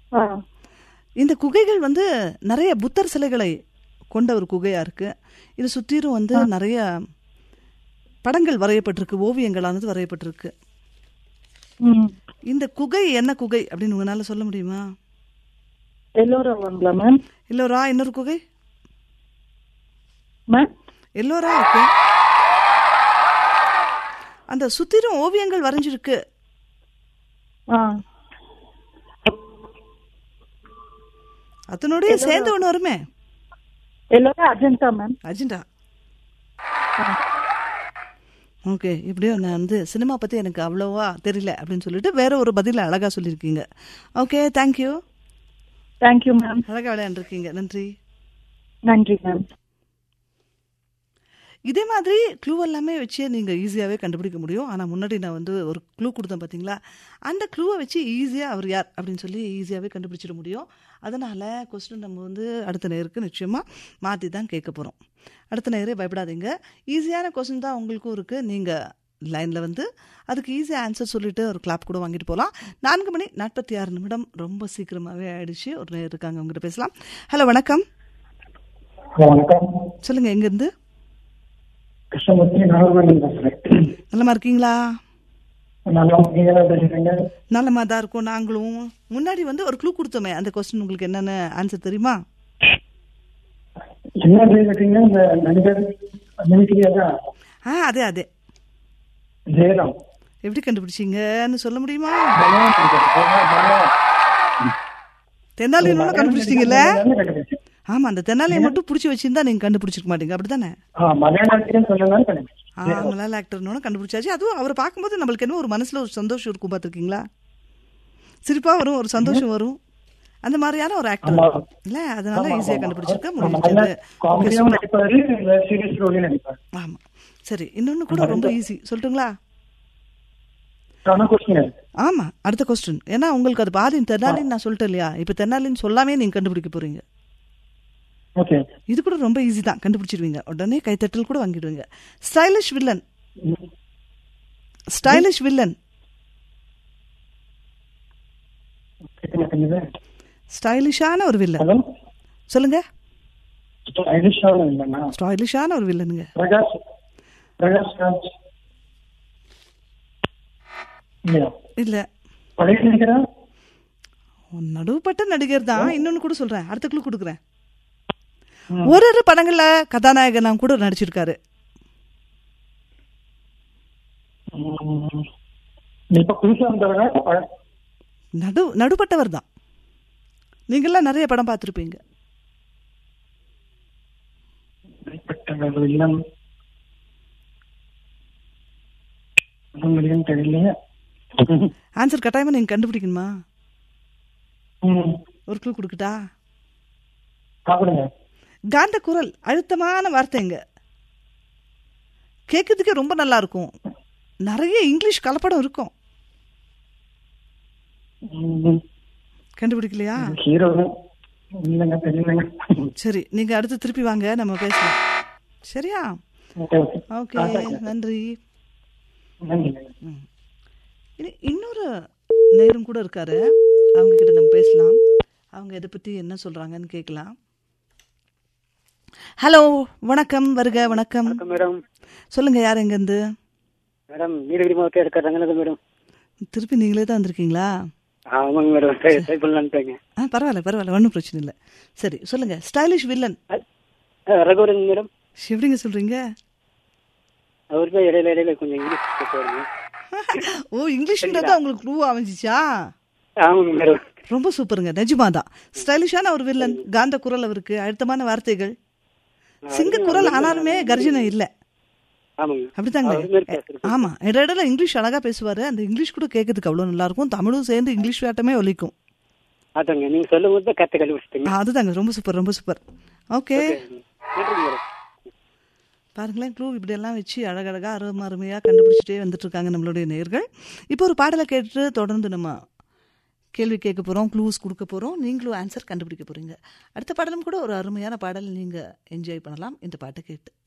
ஆ இந்த குகைகள் வந்து நிறைய புத்தர் சிலைகளை கொண்ட ஒரு குகையா இருக்கு இது சுற்றிலும் வந்து நிறைய படங்கள் வரையப்பட்டிருக்கு ஓவியங்களானது வரையப்பட்டிருக்கு ம் இந்த குகை என்ன குகை அப்படின்னு உங்களால சொல்ல முடியுமா எல்லோராங்களா மேம் எல்லோரா இன்னொரு குகை மேம் எல்லோரா இருக்கு அந்த சுத்திரும் ஓவியங்கள் வரைஞ்சிருக்கு ஆ அதனுடைய சேர்ந்து ஒன்று வருமே Ellora Ajanta ma'am agenda okay இப்படியோ நான் வந்து சினிமா பற்றி எனக்கு அவ்வளோவா தெரியல அப்படின்னு சொல்லிட்டு வேற ஒரு பதில அழகாக சொல்லியிருக்கீங்க ஓகே தேங்க்யூ தேங்க்யூ மேம் அழகாக விளையாண்டுருக்கீங்க நன்றி நன்றி மேம் இதே மாதிரி க்ளூ எல்லாமே வச்சு நீங்கள் ஈஸியாகவே கண்டுபிடிக்க முடியும் ஆனால் முன்னாடி நான் வந்து ஒரு க்ளூ கொடுத்தேன் பார்த்தீங்களா அந்த க்ளூவை வச்சு ஈஸியாக அவர் யார் அப்படின்னு சொல்லி ஈஸியாகவே கண்டுபிடிச்சிட முடியும் அதனால் கொஸ்டின் நம்ம வந்து அடுத்த நேருக்கு நிச்சயமாக மாற்றி தான் கேட்க போகிறோம் அடுத்த நேரே பயப்படாதீங்க ஈஸியான கொஸ்டின் தான் உங்களுக்கும் இருக்குது நீங்கள் லைனில் வந்து அதுக்கு ஈஸியாக ஆன்சர் சொல்லிட்டு ஒரு கிளாப் கூட வாங்கிட்டு போகலாம் நான்கு மணி நாற்பத்தி ஆறு நிமிடம் ரொம்ப சீக்கிரமாகவே ஆயிடுச்சு ஒரு நேரம் இருக்காங்க உங்ககிட்ட பேசலாம் ஹலோ வணக்கம் வணக்கம் சொல்லுங்கள் எங்கேருந்து கிருஷ்ணமூர்த்தி நாகர்கோவில் பேசுறேன் நல்லமா இருக்கீங்களா நல்லா நீங்க என்ன பேசுறீங்க நல்லமா தான் இருக்கும் நாங்களும் முன்னாடி வந்து ஒரு க்ளூ கொடுத்தோமே அந்த கொஸ்டின் உங்களுக்கு என்னென்ன ஆன்சர் தெரியுமா என்ன கேட்டீங்க இந்த நடிகர் மிமிக்ரியா தான் ஆ அதே அதே ஜெயராம் எப்படி கண்டுபிடிச்சீங்கன்னு சொல்ல முடியுமா மலையாள நடிகர். மலையாள- தென்னாலி மலையாள கண்டுபிடிச்சிட்டீங்கல்ல நடிகர் கண்டுபிடிச்சேன். ஆமா அந்த தென்னாலியை மட்டும் பிடிச்சி வச்சிருந்தா நீங்க கண்டுபிடிச்சிருக்க மாட்டீங்க அப்படிதானே ஆ, மலையாள நடிகர் சொன்னதால கண்டுபிடிச்சேன். ஆ மலையாள ஆக்டர்னு கண்டுபிடிச்சாச்சு அதுவும் அவரை பார்க்கும்போது நம்மளுக்கு என்ன ஒரு மனசுல ஒரு சந்தோஷம் இருக்கும் பார்த்துருக்கீங்களா சிரிப்பா வரும் ஒரு சந்தோஷம் வரும் அந்த மாதிரியான ஒரு ஆக்டர் ஆமா. இல்ல அதனால ஆமா, ஈஸியா ஆமா. கண்டுபிடிச்சிருக்க ஆமா, முடிஞ்சது நல்ல காமெடியாவும் நடிப்பாரு சீரியஸ் ரோலையும் நடிப்பாரு ஆமா சரி இன்னொன்னு கூட ரொம்ப ஈஸி சொல்லட்டுங்களா ஆனா கொஸ்டின் ஆமா அடுத்த கொஸ்டின் ஏன்னா உங்களுக்கு அது பாதி தென்னாலின்னு நான் சொல்லிட்டேன் இல்லையா இப்ப தென்னாலின்னு சொல்லாமே நீங்க கண்டுபிடிக்க போறீங்க ஓகே இது கூட ரொம்ப ஈஸி தான் கண்டுபிடிச்சிருவீங்க உடனே கைத்தட்டல் கூட வாங்கிடுவீங்க ஸ்டைலிஷ் வில்லன் ஸ்டைலிஷ் வில்லன் கேட்க மாட்டேங்குது ஸ்டைலிஷான ஒரு வில்லன் ஹலோ சொல்லுங்க ஸ்டைலிஷான இல்லைண்ணா ஸ்டைலிஷான ஒரு வில்லனுங்க பிரகாஷ் பிரகாஷ் ராஜ் இல்லையா இல்ல பழைய நடிகரா நடுவுப்பட்ட நடிகர் தான் இன்னொன்னு கூட சொல்றேன் அடுத்த குழு கொடுக்குறேன் ஒரு ஒரு படங்கள்ல கதாநாயகனா கூட நடிச்சிருக்காரு ம். இப்ப புதுசா வந்தவங்க பழ- நடு நடுப்பட்டவர் தான் நீங்கெல்லாம் நிறைய படம் பார்த்துருப்பீங்க வெளிப்பட்டவர் இல்லம் முடியும் தெரியலையே ஆன்சர் கட்டாயமா நீங்க கண்டுபிடிக்கணுமா ம். ஒரு க்ளூ கொடுக்கட்டா சாப்பிடுங்க காந்த குரல் அழுத்தமான வார்த்தைங்க கேட்கறதுக்கே ரொம்ப நல்லா இருக்கும் நிறைய இங்கிலீஷ் கலப்படம் இருக்கும் ம். கண்டுபிடிக்கலையா ஹீரோ இல்லைங்க தெரியலங்க சரி நீங்க அடுத்து திருப்பி வாங்க நம்ம பேசலாம் சரியா ஓகே ஓகே ஓகே நன்றி நன்றிங்க ம். இனி இன்னொரு நேரம் கூட இருக்காரு அவங்க கிட்ட நம்ம பேசலாம் அவங்க இதை பத்தி என்ன சொல்றாங்கன்னு கேட்கலாம் ஹலோ வணக்கம் வருக வணக்கம் வணக்கம் மேடம் சொல்லுங்க யார் எங்கேருந்து மேடம் நீலகிரி மாவட்டம் இருக்க ரங்கநாதன் மேடம் திருப்பி நீங்களே தான் வந்திருக்கீங்களா ஆமாங்க மேடம் ட்ரை ட்ரை பண்ணலான்ட்டாங்க ஆ பரவாயில்ல பரவாயில்ல ஒன்றும் பிரச்சனை இல்லை சரி சொல்லுங்க ஸ்டைலிஷ் வில்லன் ரகுவரன் மேடம் எப்படிங்க சொல்றீங்க அவர் தான் இடையில இடையில கொஞ்சம் இங்கிலீஷ் பேசுவாருங்க ஓ இங்கிலீஷ்ன்றது உங்களுக்கு க்ளூ அமைஞ்சிச்சா ஆமாங்க மேடம் ரொம்ப சூப்பருங்க நிஜமா தான் ஸ்டைலிஷான ஒரு வில்லன் காந்த குரல் அவருக்கு அழுத்தமான வார்த்தைகள் சிங்க குரல் ஆனாலுமே கர்ஜனை இல்லை ஆமாங்க அப்படித்தாங்க அவர் மாதிரி பேசுறது ஆமா இடையில இங்கிலீஷ் அழகா பேசுவாரு அந்த இங்கிலீஷ் கூட கேட்கறதுக்கு அவ்வளவு நல்லா இருக்கும் தமிழும் சேர்ந்து இங்கிலீஷ் வேட்டமே ஒலிக்கும் அதாங்க நீங்க சொல்லும் போது தான் கத்தை கண்டுபிடிச்சிட்டீங்க ஆ, அதுதாங்க ரொம்ப சூப்பர் ரொம்ப சூப்பர் ஓகே நன்றிங்க மேடம் பாருங்களேன் க்ளூ இப்படியெல்லாம் வச்சு அழகழகா அருமை அருமையாக கண்டுபிடிச்சிட்டே வந்துட்டு இருக்காங்க நம்மளுடைய நேர்கள் இப்போ ஒரு பாடலை கேட்டு தொடர்ந்து நம்ம கேள்வி கேட்க போகிறோம் க்ளூஸ் கொடுக்க போகிறோம் நீங்களும் ஆன்சர் கண்டுபிடிக்க போகிறீங்க அடுத்த பாடலும் கூட ஒரு அருமையான பாடல் நீங்கள் என்ஜாய் பண்ணலாம் இந்த பாட்டை கேட்டு